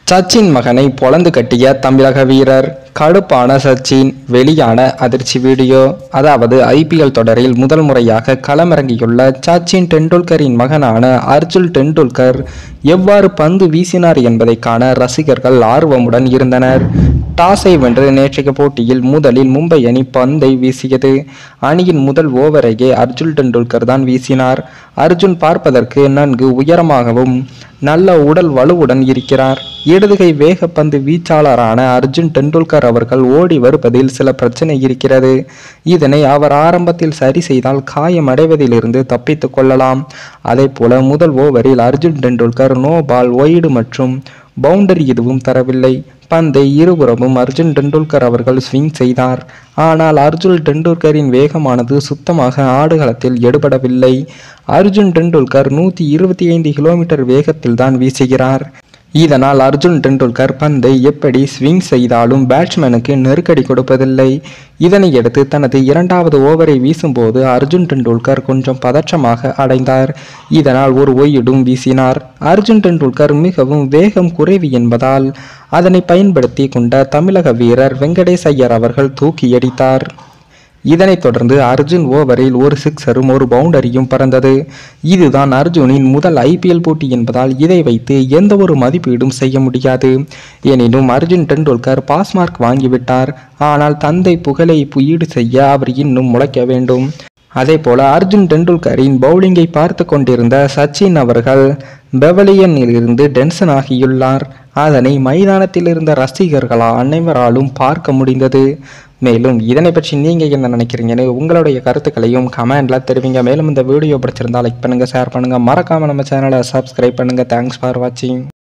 சச்சின் மகனை பொளந்து கட்டிய தமிழக வீரர் கடுப்பான சச்சின் வெளியான அதிர்ச்சி வீடியோ அதாவது ஐபிஎல் தொடரில் முதல் முறையாக களமிறங்கியுள்ள சச்சின் டெண்டுல்கரின் மகனான அர்ஜுன் டெண்டுல்கர் எவ்வாறு பந்து வீசினார் என்பதை காண ரசிகர்கள் ஆர்வமுடன் இருந்தனர் டாஸை வென்று நேற்றைய போட்டியில் முதலில் மும்பை அணி பந்தை வீசியது அணியின் முதல் ஓவரையே அர்ஜுன் டெண்டுல்கர் தான் வீசினார் அர்ஜுன் பார்ப்பதற்கு நன்கு உயரமாகவும் நல்ல உடல் வலுவுடன் இருக்கிறார் இடதுகை வேகப்பந்து வீச்சாளரான அர்ஜுன் டெண்டுல்கர் அவர்கள் ஓடி வருவதில் சில பிரச்சனை இருக்கிறது இதனை அவர் ஆரம்பத்தில் சரி செய்தால் காயமடைவதிலிருந்து தப்பித்துக் கொள்ளலாம் அதே போல முதல் ஓவரில் Arjun Tendulkar no ball wide மற்றும் பவுண்டரி எதுவும் தரவில்லை பந்தை இருபுறமும் அர்ஜுன் டெண்டுல்கர் அவர்கள் ஸ்விங் செய்தார் ஆனால் அர்ஜுன் டெண்டுல்கரின் வேகமானது சுத்தமாக ஆடுகளத்தில் எடுபடவில்லை அர்ஜுன் டெண்டுல்கர் நூற்றி இருபத்தி ஐந்து கிலோமீட்டர் வேகத்தில் தான் வீசுகிறார் இதனால் அர்ஜுன் டெண்டுல்கர் பந்தை எப்படி ஸ்விங் செய்தாலும் பேட்ஸ்மேனுக்கு நெருக்கடி கொடுப்பதில்லை இதனையடுத்து தனது இரண்டாவது ஓவரை வீசும்போது அர்ஜுன் டெண்டுல்கர் கொஞ்சம் பதற்றமாக அடைந்தார் இதனால் ஒரு ஒய்யிடும் வீசினார் அர்ஜுன் டெண்டுல்கர் மிகவும் வேகம் குறைவு என்பதால் அதனை பயன்படுத்தி கொண்ட தமிழக வீரர் வெங்கடேஷ் ஐயர் அவர்கள் தூக்கியடித்தார் இதனைத் தொடர்ந்து அர்ஜுன் ஓவரில் ஒரு சிக்ஸரும் ஒரு பவுண்டரியும் பறந்தது இதுதான் அர்ஜுனின் முதல் ஐபிஎல் போட்டி என்பதால் இதை வைத்து எந்த ஒரு மதிப்பீடும் செய்ய முடியாது எனினும் அர்ஜுன் டெண்டுல்கர் பாஸ் மார்க் வாங்கிவிட்டார் ஆனால் தந்தை புகழை ஈடு செய்ய அவர் இன்னும் முளைக்க வேண்டும் அதே போல அர்ஜுன் டெண்டுல்கரின் பவுலிங்கை பார்த்து கொண்டிருந்த சச்சின் அவர்கள் பெவலியனில் இருந்து டென்ஷன் ஆகியுள்ளார் அதனை மைதானத்தில் இருந்த ரசிகர்கள் அனைவராலும் பார்க்க முடிந்தது மேலும் இதனை பற்றி நீங்கள் என்ன நினைக்கிறீங்கன்னு உங்களுடைய கருத்துக்களையும் கமெண்ட்ல தெரிவிங்க மேலும் இந்த வீடியோ பிடிச்சிருந்தா லைக் பண்ணுங்கள் ஷேர் பண்ணுங்கள் மறக்காமல் நம்ம சேனலை சப்ஸ்கிரைப் பண்ணுங்கள் தேங்க்ஸ் ஃபார் வாட்சிங்